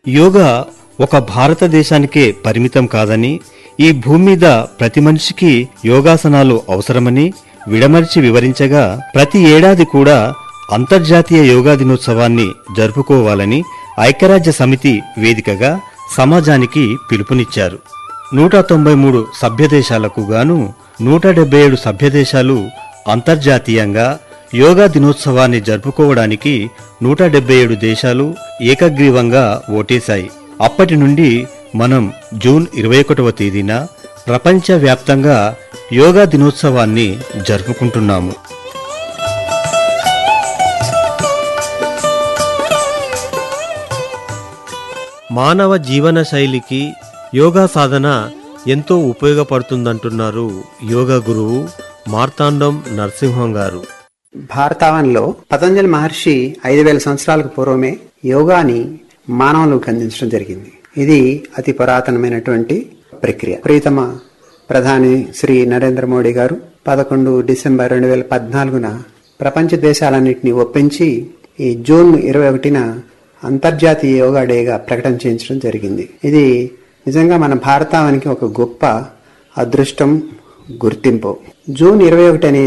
యోగా ఒక భారతదేశానికే పరిమితం కాదని ఈ భూమి మీద ప్రతి మనిషికి యోగాసనాలు అవసరమని విడమర్చి వివరించగా ప్రతి ఏడాది కూడా అంతర్జాతీయ యోగా దినోత్సవాన్ని జరుపుకోవాలని ఐక్యరాజ్య సమితి వేదికగా సమాజానికి పిలుపునిచ్చారు నూట తొంభై మూడు సభ్యదేశాలకు గాను నూట డెబ్బై ఏడు సభ్యదేశాలు అంతర్జాతీయంగా యోగా దినోత్సవాన్ని జరుపుకోవడానికి నూట డెబ్బై ఏడు దేశాలు ఏకగ్రీవంగా ఓటేశాయి అప్పటి నుండి మనం జూన్ ఇరవై ఒకటవ తేదీన ప్రపంచవ్యాప్తంగా యోగా దినోత్సవాన్ని జరుపుకుంటున్నాము మానవ జీవన శైలికి యోగా సాధన ఎంతో ఉపయోగపడుతుందంటున్నారు యోగా గురువు మార్తాండం నరసింహం గారు భారతావనంలో పతంజలి మహర్షి ఐదు వేల సంవత్సరాలకు పూర్వమే యోగాని మానవులకు అందించడం జరిగింది ఇది అతి పురాతనమైనటువంటి ప్రక్రియ ప్రీతమ ప్రధాని శ్రీ నరేంద్ర మోడీ గారు పదకొండు డిసెంబర్ రెండు వేల పద్నాలుగున ప్రపంచ దేశాలన్నింటినీ ఒప్పించి ఈ జూన్ ఇరవై ఒకటిన అంతర్జాతీయ యోగా డేగా ప్రకటన చేయించడం జరిగింది ఇది నిజంగా మన భారతావనికి ఒక గొప్ప అదృష్టం గుర్తింపు జూన్ ఇరవై ఒకటి అనేది